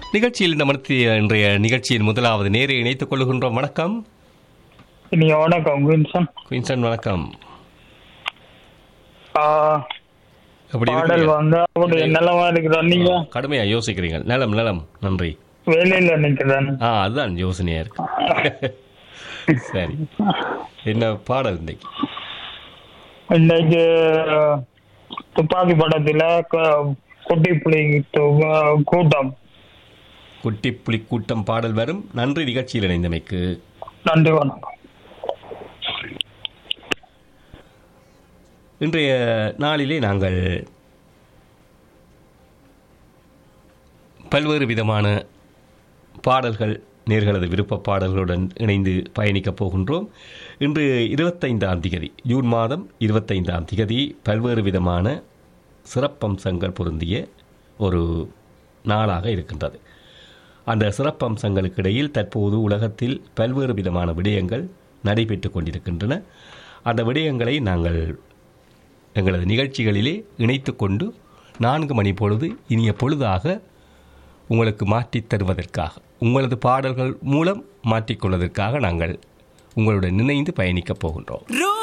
நிகழ்ச்சியில் இந்த மனத்திய இன்றைய நிகழ்ச்சியின் முதலாவது நேரை இணைத்துக் கொள்கின்றோம் வணக்கம் நீ வணக்கம் குயின்சன் குயின்சன் வணக்கம் ஆ, எப்படி பாடல் இருக்கீங்க? வந்து அப்படி நல்லவா இருக்கிறோம் நீங்க கடுமையா யோசிக்கிறீங்க நலம் நலம் நன்றி வேலையில நிக்கிறேன் ஆ அதுதான் யோசனையா இருக்கு சரி என்ன பாடல் இன்னைக்கு இன்னைக்கு துப்பாக்கி படத்துல க- குட்டி புலி து- கூட்டம் குட்டி புலி கூட்டம் பாடல் வரும் நன்றி நிகழ்ச்சியில் இணைந்தமைக்கு நன்றி வணக்கம் இன்றைய நாளிலே நாங்கள் பல்வேறு விதமான பாடல்கள் நேர்களது விருப்ப பாடல்களுடன் இணைந்து பயணிக்கப் போகின்றோம் இன்று இருபத்தைந்தாம் திகதி ஜூன் மாதம் இருபத்தைந்தாம் திகதி பல்வேறு விதமான சிறப்பம்சங்கள் பொருந்திய ஒரு நாளாக இருக்கின்றது அந்த சிறப்பம்சங்களுக்கு இடையில் தற்போது உலகத்தில் பல்வேறு விதமான விடயங்கள் நடைபெற்று கொண்டிருக்கின்றன அந்த விடயங்களை நாங்கள் எங்களது நிகழ்ச்சிகளிலே இணைத்து கொண்டு நான்கு மணி பொழுது இனிய பொழுதாக உங்களுக்கு மாற்றித் தருவதற்காக உங்களது பாடல்கள் மூலம் மாற்றிக்கொள்வதற்காக நாங்கள் உங்களுடன் இணைந்து பயணிக்கப் போகின்றோம் ரூ